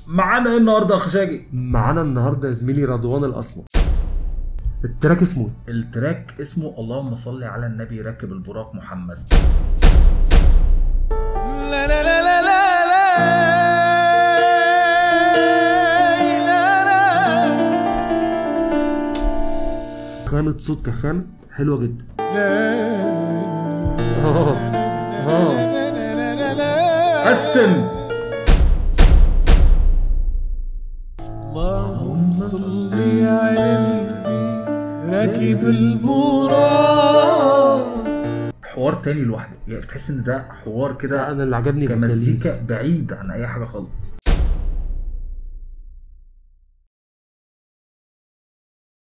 معانا ايه النهارده يا خشاجي معانا النهارده زميلي رضوان الاسمر التراك اسمه إيه؟ التراك اسمه اللهم صل على النبي راكب البراق محمد لا لا لا لا لا لا لا خامة صوت كخامة حلوة جدا لا اه اه لا لا لا قسم اللهم صل على النبي راكب البراق حوار تاني لوحده يعني بتحس ان ده حوار كده انا اللي عجبني في التليس كمزيكا بعيد عن اي حاجه خالص